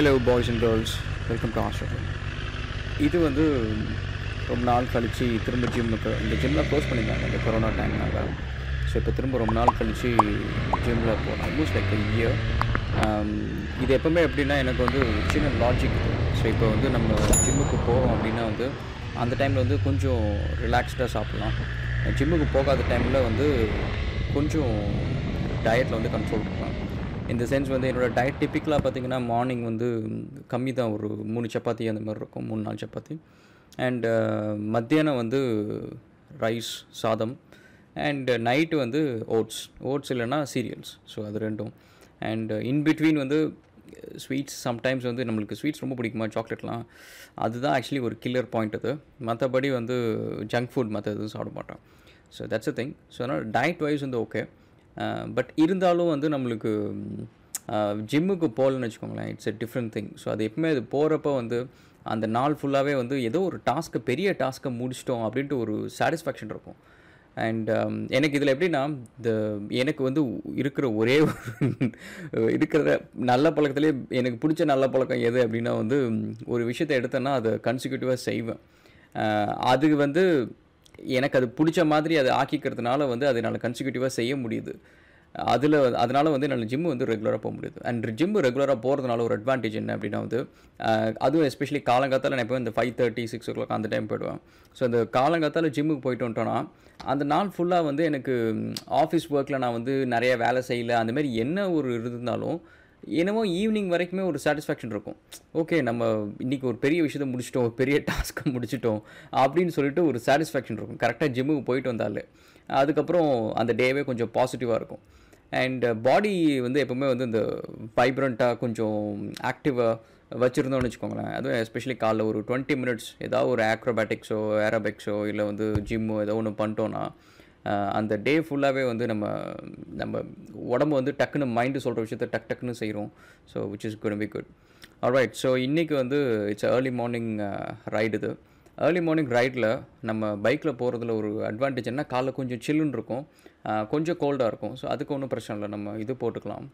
hello boys and girls welcome to hospital இது வந்து ரொம்ப நாள் கழித்து திரும்ப ஜிம்முக்கு இந்த ஜிம்மில் க்ளோஸ் பண்ணியிருந்தாங்க இந்த கொரோனா டைம்னால ஸோ இப்போ திரும்ப ரொம்ப நாள் கழித்து ஜிம்மில் போனேன் ஆல்மோஸ்ட் லைக் இயர் இது எப்போவுமே எப்படின்னா எனக்கு வந்து ஒரு சின்ன லாஜிக் ஸோ இப்போ வந்து நம்ம ஜிம்முக்கு போகிறோம் அப்படின்னா வந்து அந்த டைமில் வந்து கொஞ்சம் ரிலாக்ஸ்டாக சாப்பிட்லாம் ஜிம்முக்கு போகாத டைமில் வந்து கொஞ்சம் டயட்டில் வந்து கண்ட்ரோல் பண்ணலாம் இந்த சென்ஸ் வந்து என்னோடய டயட் டிப்பிக்கலாக பார்த்தீங்கன்னா மார்னிங் வந்து கம்மி தான் ஒரு மூணு சப்பாத்தி அந்த மாதிரி இருக்கும் மூணு நாலு சப்பாத்தி அண்ட் மத்தியானம் வந்து ரைஸ் சாதம் அண்ட் நைட்டு வந்து ஓட்ஸ் ஓட்ஸ் இல்லைன்னா சீரியல்ஸ் ஸோ அது ரெண்டும் அண்ட் இன் பிட்வீன் வந்து ஸ்வீட்ஸ் சம்டைம்ஸ் வந்து நம்மளுக்கு ஸ்வீட்ஸ் ரொம்ப பிடிக்குமா சாக்லேட்லாம் அதுதான் ஆக்சுவலி ஒரு கில்லர் பாயிண்ட் அது மற்றபடி வந்து ஜங்க் ஃபுட் மற்ற எதுவும் சாப்பிட மாட்டேன் so that's a thing so அதனால் டயட் வைஸ் வந்து ஓகே பட் இருந்தாலும் வந்து நம்மளுக்கு ஜிம்முக்கு போகலன்னு வச்சுக்கோங்களேன் it's a different thing so அது எப்பவுமே அது போகிறப்ப வந்து அந்த நாள் ஃபுல்லாகவே வந்து ஏதோ ஒரு டாஸ்க்கை பெரிய டாஸ்க்கை முடிச்சிட்டோம் அப்படின்ட்டு ஒரு சாட்டிஸ்ஃபேக்ஷன் இருக்கும் அண்ட் எனக்கு இதில் எப்படின்னா இந்த எனக்கு வந்து இருக்கிற ஒரே ஒரு இருக்கிற நல்ல பழக்கத்துலேயே எனக்கு பிடிச்ச நல்ல பழக்கம் எது அப்படின்னா வந்து ஒரு விஷயத்தை எடுத்தேன்னா அதை கன்சிக்யூட்டிவாக செய்வேன் அது வந்து எனக்கு அது பிடிச்ச மாதிரி அதை ஆக்கிக்கிறதுனால வந்து அதை என்னால் கன்சிக்யூட்டிவாக செய்ய முடியுது அதில் அதனால் வந்து என்னால் ஜிம்மு வந்து ரெகுலராக போக முடியுது அண்ட் ஜிம்மு ரெகுலராக போகிறதுனால ஒரு அட்வான்டேஜ் என்ன அப்படின்னா வந்து அதுவும் எஸ்பெஷலி காலங்காத்தால் நான் இப்போ இந்த five thirty six o'clock அந்த டைம் போயிடுவேன் ஸோ அந்த காலங்காத்தால் ஜிம்முக்கு போயிட்டு வந்துட்டோன்னா அந்த நாள் ஃபுல்லாக வந்து எனக்கு ஆஃபீஸ் ஒர்க்கில் நான் வந்து நிறைய வேலை செய்யலை அந்த மாதிரி என்ன ஒரு இருந்தாலும் என்னமோ ஈவினிங் வரைக்குமே ஒரு சாட்டிஸ்ஃபேக்ஷன் இருக்கும் ஓகே நம்ம இன்றைக்கி ஒரு பெரிய விஷயத்தை முடிச்சிட்டோம் ஒரு பெரிய டாஸ்க்கை முடிச்சிட்டோம் அப்படின்னு சொல்லிட்டு ஒரு சாட்டிஸ்ஃபேக்ஷன் இருக்கும் கரெக்டாக ஜிம்முக்கு போயிட்டு வந்தாலே அதுக்கப்புறம் அந்த டேவே கொஞ்சம் பாசிட்டிவாக இருக்கும் அண்ட் பாடி வந்து எப்போவுமே வந்து இந்த வைப்ரண்ட்டாக கொஞ்சம் ஆக்டிவாக வச்சுருந்தோம்னு வச்சுக்கோங்களேன் அதுவும் எஸ்பெஷலி காலைல ஒரு டுவெண்ட்டி மினிட்ஸ் ஏதாவது ஒரு ஆக்ரோபேட்டிக்ஸோ ஏரோபிக்ஸோ இல்லை வந்து ஜிம்மோ ஏதோ ஒன்று பண்ணிட்டோன்னா அந்த டே ஃபுல்லாகவே வந்து நம்ம நம்ம உடம்பு வந்து டக்குன்னு மைண்டு சொல்கிற விஷயத்த டக் டக்குன்னு செய்கிறோம் so which is good be good alright so இன்றைக்கி வந்து இட்ஸ் ஏர்லி மார்னிங் ரைடு இது ஏர்லி மார்னிங் ரைடில் நம்ம பைக்கில் போகிறதுல ஒரு அட்வான்டேஜ் என்ன காலைல கொஞ்சம் சில்லுன்னு இருக்கும் கொஞ்சம் கோல்டாக இருக்கும் ஸோ அதுக்கு ஒன்றும் பிரச்சனை இல்லை நம்ம இது போட்டுக்கலாம்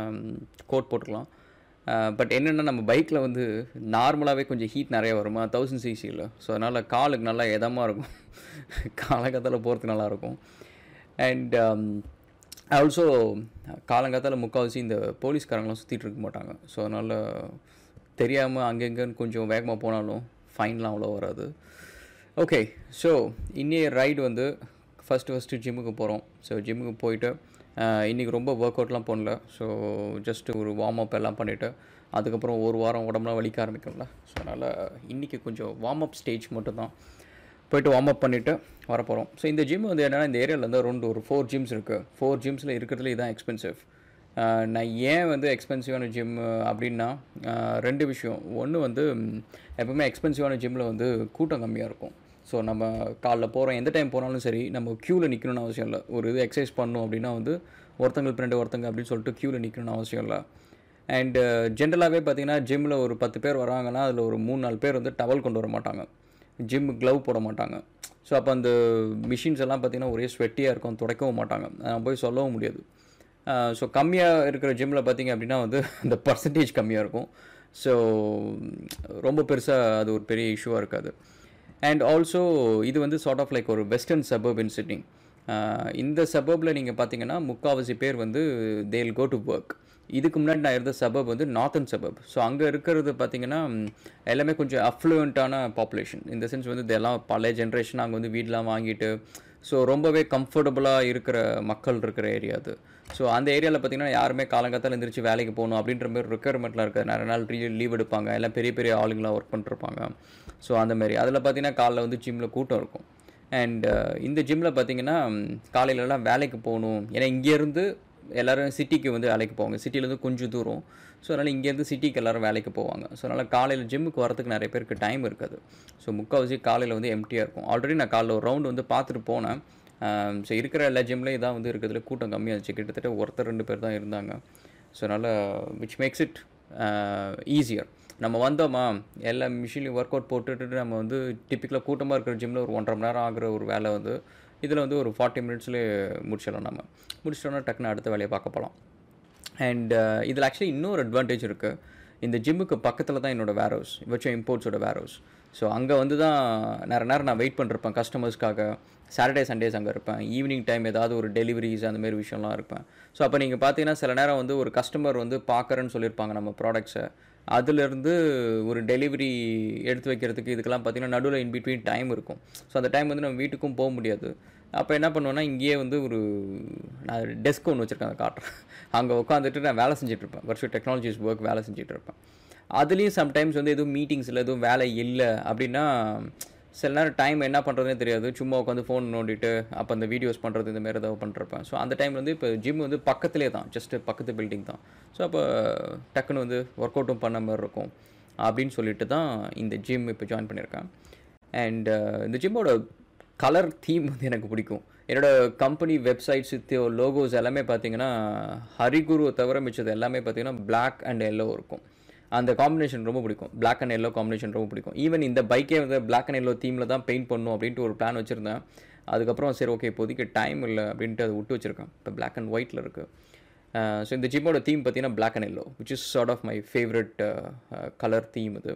கோட் போட்டுக்கலாம் பட் என்னென்னா நம்ம பைக்கில் வந்து நார்மலாகவே கொஞ்சம் ஹீட் நிறைய வருமா தௌசண்ட் சிசியில் ஸோ அதனால் காலுக்கு நல்லா இதமாக இருக்கும் காலங்காத்தால் போகிறதுக்கு நல்லாயிருக்கும் அண்ட் ஆல்சோ காலங்காத்தால் முக்கால்வாசி இந்த போலீஸ்காரங்களாம் சுற்றிட்டு இருக்க மாட்டாங்க ஸோ அதனால் தெரியாமல் அங்கெங்கன்னு கொஞ்சம் வேகமாக போனாலும் ஃபைன்லாம் அவ்வளோ வராது ஓகே ஸோ இன்னைய ரைடு வந்து ஃபஸ்ட்டு ஃபஸ்ட்டு ஜிம்முக்கு போகிறோம் ஸோ ஜிம்முக்கு போயிட்டு இன்றைக்கி ரொம்ப ஒர்க் அவுட்லாம் பண்ணல ஸோ ஜஸ்ட்டு ஒரு வார்ம் அப் எல்லாம் பண்ணிவிட்டு அதுக்கப்புறம் ஒரு வாரம் உடம்புலாம் வலிக்க ஆரம்பிக்கும்ல ஸோ அதனால் இன்றைக்கி கொஞ்சம் வார்ம் அப் ஸ்டேஜ் மட்டும்தான் போயிட்டு வார்ம் அப் பண்ணிவிட்டு வரப்போகிறோம் ஸோ இந்த ஜிம் வந்து என்னென்னா இந்த ஏரியாவில் வந்து ரெண்டு ஒரு ஃபோர் ஜிம்ஸ் இருக்குது ஃபோர் ஜிம்ஸில் இருக்கிறதுல இதுதான் எக்ஸ்பென்சிவ் நான் ஏன் வந்து எக்ஸ்பென்சிவான ஜிம் அப்படின்னா ரெண்டு விஷயம் ஒன்று வந்து எப்பவுமே எக்ஸ்பென்சிவான ஜிம்மில் வந்து கூட்டம் கம்மியாக இருக்கும் ஸோ நம்ம காலைல போகிறோம் எந்த டைம் போனாலும் சரி நம்ம க்யூவில் நிற்கணும்னு அவசியம் இல்லை ஒரு இது எக்ஸசைஸ் பண்ணணும் அப்படின்னா வந்து ஒருத்தங்க ஃப்ரெண்டு ஒருத்தங்க அப்படின்னு சொல்லிட்டு க்யூவில் நிற்கணும்னு அவசியம் இல்லை அண்டு ஜென்ரலாகவே பார்த்தீங்கன்னா ஜிம்மில் ஒரு பத்து பேர் வராங்கன்னா அதில் ஒரு மூணு நாலு பேர் வந்து டவல் கொண்டு வர மாட்டாங்க ஜிம் க்ளவ் போட மாட்டாங்க ஸோ அப்போ அந்த மிஷின்ஸ் எல்லாம் பார்த்திங்கன்னா ஒரே ஸ்வெட்டியாக இருக்கும் துடைக்கவும் மாட்டாங்க நான் போய் சொல்லவும் முடியாது ஸோ கம்மியாக இருக்கிற ஜிம்மில் பார்த்திங்க அப்படின்னா வந்து இந்த பர்சன்டேஜ் கம்மியாக இருக்கும் ஸோ ரொம்ப பெருசாக அது ஒரு பெரிய இஷ்யூவாக இருக்காது அண்ட் ஆல்சோ இது வந்து சார்ட் ஆஃப் லைக் ஒரு வெஸ்டர்ன் சபர்ப் இன் சிட்னி இந்த சபர்பில் நீங்கள் பார்த்தீங்கன்னா முக்கால்வாசி பேர் வந்து தேல் கோ டு ஒர்க் இதுக்கு முன்னாடி நான் இருந்த சபப் வந்து நார்த்தன் சபப் ஸோ அங்கே இருக்கிறது பார்த்திங்கன்னா எல்லாமே கொஞ்சம் அஃப்ளூயண்ட்டான பாப்புலேஷன் இந்த சென்ஸ் வந்து இதெல்லாம் பழைய ஜென்ரேஷன் அங்கே வந்து வீடெலாம் வாங்கிட்டு ஸோ ரொம்பவே கம்ஃபர்டபுளாக இருக்கிற மக்கள் இருக்கிற ஏரியா அது ஸோ அந்த ஏரியாவில் பார்த்திங்கன்னா யாருமே காலங்காத்தால் எழுந்திரிச்சு வேலைக்கு போகணும் அப்படின்ற மாதிரி ரெக்குயர்மெண்ட்லாம் இருக்காது நிறைய நாள் ரீ லீவ் எடுப்பாங்க எல்லாம் பெரிய பெரிய ஆளுங்களாம் ஒர்க் பண்ணிருப்பாங்க ஸோ அந்த மாதிரி அதில் பார்த்திங்கன்னா காலைல வந்து ஜிம்மில் கூட்டம் இருக்கும் அண்ட் இந்த ஜிம்மில் பார்த்திங்கன்னா காலையிலலாம் வேலைக்கு போகணும் ஏன்னா இங்கேருந்து எல்லோரும் சிட்டிக்கு வந்து வேலைக்கு போவாங்க சிட்டிலேருந்து கொஞ்சம் தூரம் ஸோ அதனால் இங்கேருந்து சிட்டிக்கு எல்லோரும் வேலைக்கு போவாங்க ஸோ அதனால் காலையில் ஜிம்முக்கு வரதுக்கு நிறைய பேருக்கு டைம் இருக்காது ஸோ முக்கால்வாசி காலையில் வந்து எம்டியாக இருக்கும் ஆல்ரெடி நான் காலைல ஒரு ரவுண்டு வந்து பார்த்துட்டு போனேன் ஸோ இருக்கிற எல்லா ஜிம்லேயும் இதான் வந்து இருக்கிறதுல கூட்டம் கம்மியாக இருந்துச்சு கிட்டத்தட்ட ஒருத்தர் ரெண்டு பேர் தான் இருந்தாங்க ஸோ அதனால் விச் மேக்ஸ் இட் ஈஸியர் நம்ம வந்தோமா எல்லா மிஷின்லையும் ஒர்க் அவுட் போட்டுட்டு நம்ம வந்து டிப்பிக்கலாக கூட்டமாக இருக்கிற ஜிம்மில் ஒரு ஒன்றரை மணி நேரம் ஆகிற ஒரு வேலை வந்து இதில் வந்து ஒரு ஃபார்ட்டி மினிட்ஸ்லேயே முடிச்சிடலாம் நம்ம முடிச்சிட்டோன்னா டக்குன்னு அடுத்த வேலையை பார்க்க போகலாம் அண்ட் இதில் ஆக்சுவலி இன்னொரு அட்வான்டேஜ் இருக்குது இந்த ஜிம்முக்கு பக்கத்தில் தான் என்னோட வேர் ஹவுஸ் வச்ச இம்போர்ட்ஸோட வேர் ஹவுஸ் ஸோ அங்கே வந்து தான் நிறைய நேரம் நான் வெயிட் பண்ணிருப்பேன் கஸ்டமர்ஸ்க்காக சாட்டர்டே சண்டேஸ் அங்கே இருப்பேன் ஈவினிங் டைம் ஏதாவது ஒரு டெலிவரிஸ் அந்த மாதிரி விஷயம்லாம் இருப்பேன் ஸோ அப்போ நீங்கள் பார்த்தீங்கன்னா சில நேரம் வந்து ஒரு கஸ்டமர் வந்து பார்க்குறேன்னு சொல்லியிருப்பாங்க நம்ம ப்ராடக்ட்ஸை அதுலேருந்து ஒரு டெலிவரி எடுத்து வைக்கிறதுக்கு இதுக்கெல்லாம் பார்த்தீங்கன்னா நடுவில் இன் பிட்வீன் டைம் இருக்கும் ஸோ அந்த டைம் வந்து நம்ம வீட்டுக்கும் போக முடியாது அப்போ என்ன பண்ணுவேன்னா இங்கேயே வந்து ஒரு நான் டெஸ்க் ஒன்று வச்சுருக்கேன் அதை காட்டுறேன் அங்கே உட்காந்துட்டு நான் வேலை செஞ்சுட்டு இருப்பேன் வருஷம் டெக்னாலஜிஸ் ஒர்க் வேலை செஞ்சுட்டு இருப்பேன் அதுலேயும் சம்டைம்ஸ் வந்து எதுவும் மீட்டிங்ஸில் எதுவும் வேலை இல்லை அப்படின்னா சில நேரம் டைம் என்ன பண்ணுறதுனே தெரியாது சும்மா உட்காந்து ஃபோன் நோண்டிட்டு அப்போ அந்த வீடியோஸ் பண்ணுறது இந்த மாதிரி ஏதாவது பண்ணுறப்பேன் ஸோ அந்த டைம் வந்து இப்போ ஜிம் வந்து பக்கத்துலேயே தான் ஜஸ்ட்டு பக்கத்து பில்டிங் தான் ஸோ அப்போ டக்குன்னு வந்து ஒர்க் அவுட்டும் பண்ண மாதிரி இருக்கும் அப்படின்னு சொல்லிட்டு தான் இந்த ஜிம் இப்போ ஜாயின் பண்ணியிருக்கேன் அண்ட் இந்த ஜிம்மோட கலர் தீம் வந்து எனக்கு பிடிக்கும் என்னோட கம்பெனி வெப்சைட்ஸ் லோகோஸ் எல்லாமே பார்த்தீங்கன்னா ஹரிகுருவை தவிர மிச்சது எல்லாமே பார்த்தீங்கன்னா பிளாக் அண்ட் எல்லோ இருக்கும் அந்த காம்பினேஷன் ரொம்ப பிடிக்கும் பிளாக் அண்ட் எல்லோ காம்பினேஷன் ரொம்ப பிடிக்கும் ஈவன் இந்த பைக்கே வந்து பிளாக் அண்ட் எல்லோ தீமில் தான் பெயிண்ட் பண்ணும் அப்படின்ட்டு ஒரு பிளான் வச்சுருந்தேன் அதுக்கப்புறம் சரி ஓகே இப்போதைக்கு டைம் இல்லை அப்படின்ட்டு அதை விட்டு வச்சுருக்கேன் இப்போ பிளாக் அண்ட் ஒயிட்டில் இருக்குது ஸோ இந்த ஜிம்மோட தீம் பார்த்தீங்கன்னா black and yellow which is sort of my favourite colour theme இது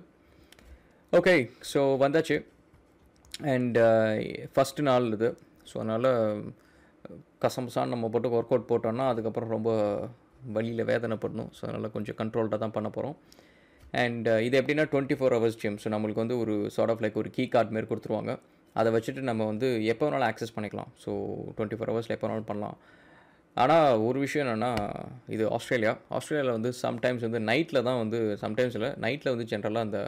ஓகே ஸோ வந்தாச்சு அண்ட் ஃபஸ்ட்டு நாள் இது ஸோ அதனால் கசமசான்னு நம்ம போட்டு ஒர்க் அவுட் போட்டோம்னா அதுக்கப்புறம் ரொம்ப வழியில் வேதனைப்படணும் ஸோ அதனால் கொஞ்சம் கண்ட்ரோல்டாக தான் பண்ண போகிறோம் அண்ட் இது எப்படின்னா twenty four hours gym so நம்மளுக்கு வந்து ஒரு சார்ட் ஆஃப் லைக் ஒரு கீ கார்டு மாரி கொடுத்துருவாங்க அதை வச்சுட்டு நம்ம வந்து எப்போ வேணாலும் ஆக்சஸ் பண்ணிக்கலாம் ஸோ டுவெண்ட்டி ஃபோர் ஹவர்ஸில் எப்போ வேணாலும் பண்ணலாம் ஆனால் ஒரு விஷயம் என்னென்னா இது ஆஸ்திரேலியா ஆஸ்திரேலியாவில் வந்து சம்டைம்ஸ் வந்து நைட்டில் தான் வந்து சம்டைம்ஸில் நைட்டில் வந்து ஜென்ரலாக அந்த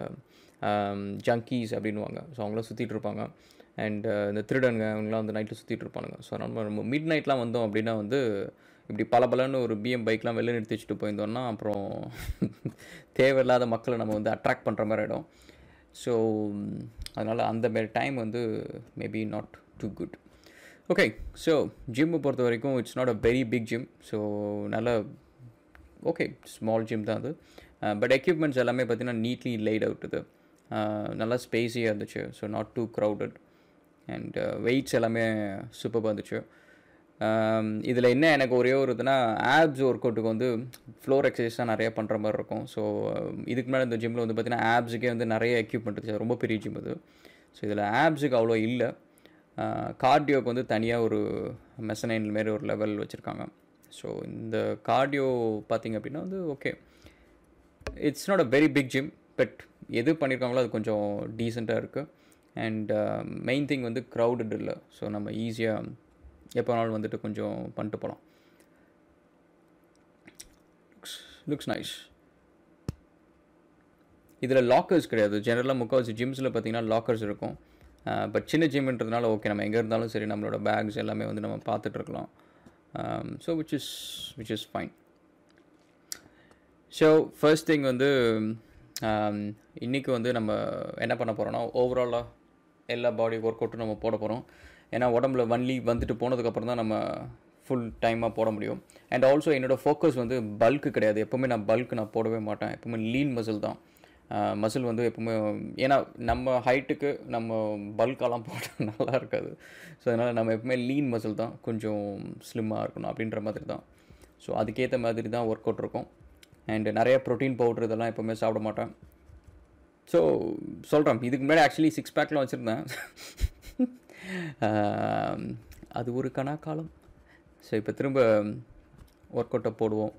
ஜங்கீஸ் அப்படின்வாங்க ஸோ அவங்களாம் சுற்றிட்டு இருப்பாங்க அண்ட் இந்த திருடனுங்க அவங்களாம் வந்து நைட்டில் சுற்றிட்டு இருப்பானுங்க ஸோ நம்ம நம்ம மிட் நைட்லாம் வந்தோம் அப்படின்னா வந்து இப்படி பல பலன்னு ஒரு பிஎம் பைக்லாம் வெளில நிறுத்தி வச்சுட்டு போயிருந்தோம்னா அப்புறம் தேவையில்லாத மக்களை நம்ம வந்து அட்ராக்ட் பண்ணுற மாதிரி ஆகிடும் ஸோ அதனால் அந்த மாரி டைம் வந்து maybe not too good okay so ஜிம்மை பொறுத்த வரைக்கும் it's not a very big gym so நல்ல ஓகே ஸ்மால் ஜிம் தான் அது பட் எக்யூப்மெண்ட்ஸ் எல்லாமே பார்த்தீங்கன்னா நீட்லி லைட் அவுட் இது நல்லா ஸ்பேஸியாக இருந்துச்சு so not too crowded and weights எல்லாமே சூப்பராக இருந்துச்சு இதில் என்ன எனக்கு ஒரே ஒரு இதுனா ஆப்ஸ் ஒர்க் அவுட்டுக்கு வந்து ஃப்ளோர் எக்ஸசைஸ் தான் நிறைய பண்ணுற மாதிரி இருக்கும் ஸோ இதுக்கு மேலே இந்த ஜிம்மில் வந்து பார்த்திங்கன்னா ஆப்ஸுக்கே வந்து நிறைய எக்யூப்மெண்ட் இருக்குது ரொம்ப பெரிய ஜிம் அது ஸோ இதில் ஆப்ஸுக்கு அவ்வளோ இல்லை கார்டியோக்கு வந்து தனியாக ஒரு மெசனைன் மாரி ஒரு லெவல் வச்சுருக்காங்க ஸோ இந்த கார்டியோ பார்த்திங்க அப்படின்னா வந்து okay it's not a very big gym but எது பண்ணியிருக்காங்களோ அது கொஞ்சம் டீசெண்டாக இருக்குது அண்ட் மெயின் திங் வந்து க்ரௌடட் இல்லை ஸோ நம்ம ஈஸியாக எப்போ வேணாலும் வந்துட்டு கொஞ்சம் பண்ணிட்டு போகலாம் லுக்ஸ் லுக்ஸ் நைஸ் இதில் லாக்கர்ஸ் கிடையாது ஜெனரலாக முக்கால்வாசி ஜிம்ஸில் பார்த்தீங்கன்னா லாக்கர்ஸ் இருக்கும் பட் சின்ன ஜிம்ன்றதுனால ஓகே நம்ம எங்கே இருந்தாலும் சரி நம்மளோட பேக்ஸ் எல்லாமே வந்து நம்ம பார்த்துட்ருக்கலாம் so which is which is fine so first thing வந்து இன்றைக்கி வந்து நம்ம என்ன பண்ண போகிறோன்னா ஓவராலாக எல்லா பாடி ஒர்க் அவுட்டும் நம்ம போட போகிறோம் ஏன்னா உடம்புல ஒன்லி வந்துட்டு போனதுக்கப்புறம் தான் நம்ம ஃபுல் டைமாக போட முடியும் அண்ட் ஆல்சோ என்னோடய ஃபோக்கஸ் வந்து பல்க்கு கிடையாது எப்போவுமே நான் பல்க் நான் போடவே மாட்டேன் எப்போவுமே லீன் மசில் தான் மசில் வந்து எப்போவுமே ஏன்னா நம்ம ஹைட்டுக்கு நம்ம பல்கெல்லாம் போட்டால் நல்லா இருக்காது ஸோ அதனால் நம்ம எப்பவுமே லீன் மசில் தான் கொஞ்சம் ஸ்லிம்மாக இருக்கணும் அப்படின்ற மாதிரி தான் ஸோ அதுக்கேற்ற மாதிரி தான் ஒர்க் அவுட் இருக்கும் அண்டு நிறைய ப்ரோட்டீன் பவுட்ரு இதெல்லாம் எப்போவுமே சாப்பிட மாட்டேன் ஸோ சொல்கிறேன் இதுக்கு முன்னாடி ஆக்சுவலி சிக்ஸ் பேக்லாம் வச்சுருந்தேன் அது ஒரு கணா காலம் ஸோ இப்போ திரும்ப ஒர்க் அவுட்டை போடுவோம்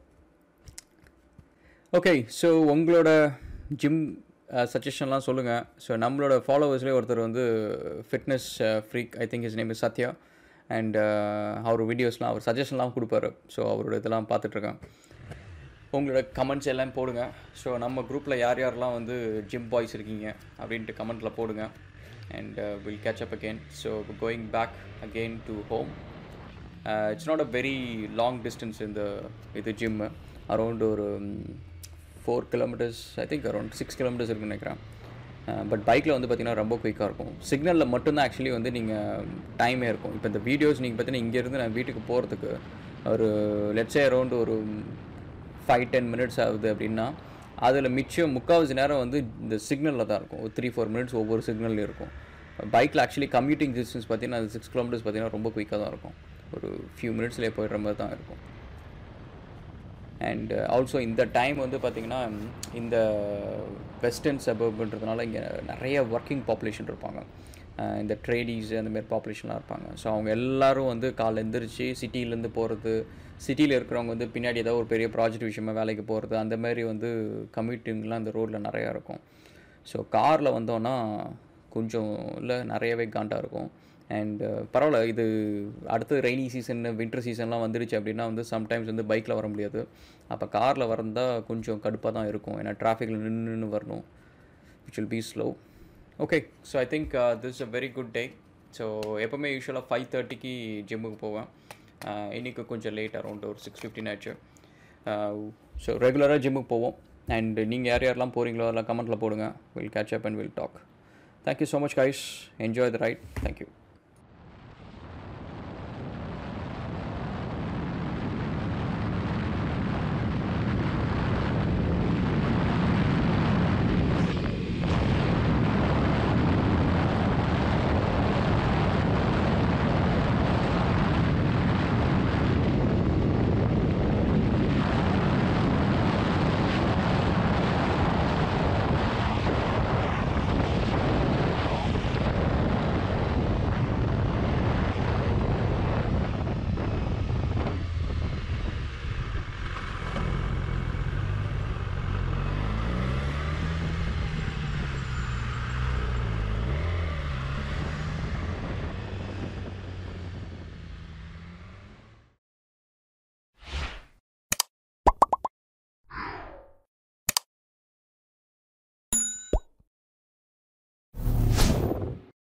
ஓகே ஸோ உங்களோட ஜிம் சஜஷன்லாம் சொல்லுங்கள் ஸோ நம்மளோட ஃபாலோவர்ஸ்லேயே ஒருத்தர் வந்து fitness freak I think is name is Sathya and அவர் வீடியோஸ்லாம் அவர் சஜஷன்லாம் கொடுப்பாரு ஸோ அவரோட இதெல்லாம் பார்த்துட்ருக்கேன் உங்களோட கமெண்ட்ஸ் எல்லாம் போடுங்க ஸோ நம்ம குரூப்பில் யார் யாரெல்லாம் வந்து ஜிம் பாய்ஸ் இருக்கீங்க அப்படின்ட்டு கமெண்ட்டில் போடுங்க and will catch up again so going back again to home it's not a very long distance இந்த இது ஜிம்மு அரௌண்ட் ஒரு four kilometres I think around six kilometres இருக்குன்னு நினைக்கிறேன் பட் பைக்கில் வந்து பார்த்திங்கன்னா ரொம்ப குயிக்காக இருக்கும் சிக்னலில் மட்டும்தான் ஆக்சுவலி வந்து நீங்கள் டைமே இருக்கும் இப்போ இந்த வீடியோஸ் நீங்கள் பார்த்தீங்கன்னா இங்கேருந்து நான் வீட்டுக்கு போகிறதுக்கு ஒரு லெட்ஸே அரௌண்ட் ஒரு ஃபைவ் டென் மினிட்ஸ் ஆகுது அப்படின்னா அதில் மிச்சம் முக்கால்வாசி நேரம் வந்து இந்த சிக்னலில் தான் இருக்கும் ஒரு த்ரீ ஃபோர் மினிட்ஸ் ஒவ்வொரு சிக்னல்லையும் இருக்கும் பைக்கில் ஆக்சுவலி கம்யூட்டிங் டிஸ்டன்ஸ் பார்த்தீங்கன்னா அது சிக்ஸ் கிலோமீட்டர்ஸ் பார்த்தீங்கன்னா ரொம்ப குயிக்காக தான் இருக்கும் ஒரு ஃபியூ மினிட்ஸ்லேயே போயிடுற மாதிரி தான் இருக்கும் அண்ட் ஆல்சோ இந்த டைம் வந்து பார்த்திங்கன்னா இந்த வெஸ்டர்ன் சபர்ப்ன்றதுனால இங்கே நிறைய ஒர்க்கிங் பாப்புலேஷன் இருப்பாங்க அஹ் இந்த ட்ரேடிஸ் அந்த மாதிரி பாப்புலேஷன்லாம் இருப்பாங்க ஸோ அவங்க எல்லாரும் வந்து காலைல எந்திரிச்சு சிட்டிலேருந்து போகிறது சிட்டியில் இருக்கிறவங்க வந்து பின்னாடி ஏதாவது ஒரு பெரிய ப்ராஜெக்ட் விஷயமா வேலைக்கு போகிறது அந்த மாதிரி வந்து கம்யூட்டிங்லாம் இந்த ரோட்டில் நிறையா இருக்கும் ஸோ காரில் வந்தோன்னா கொஞ்சம் இல்லை நிறையவே காண்டாக இருக்கும் அண்ட் பரவாயில்ல இது அடுத்து ரெய்னி சீசன் வின்டர் சீசன்லாம் வந்துடுச்சு அப்படின்னா வந்து சம்டைம்ஸ் வந்து பைக்கில் வர முடியாது அப்போ காரில் வரந்தால் கொஞ்சம் கடுப்பாக தான் இருக்கும் ஏன்னா டிராஃபிக்கில் நின்று நின்று வரணும் which will be slow okay so I think this a very good day so எப்போவுமே யூஸ்வலாக ஃபைவ் தேர்ட்டிக்கு ஜிம்முக்கு போவேன் uh, இன்னைக்கு கொஞ்சம் லேட் அரௌண்ட் ஒரு சிக்ஸ் ஃபிஃப்டின் ஆச்சு ஸோ ரெகுலராக ஜிம்முக்கு போவோம் அண்ட் நீங்கள் யார் யாரெல்லாம் போகிறீங்களோ அதெல்லாம் கமெண்ட்டில் போடுங்க we'll catch up and we'll talk thank you so much guys enjoy the ride thank you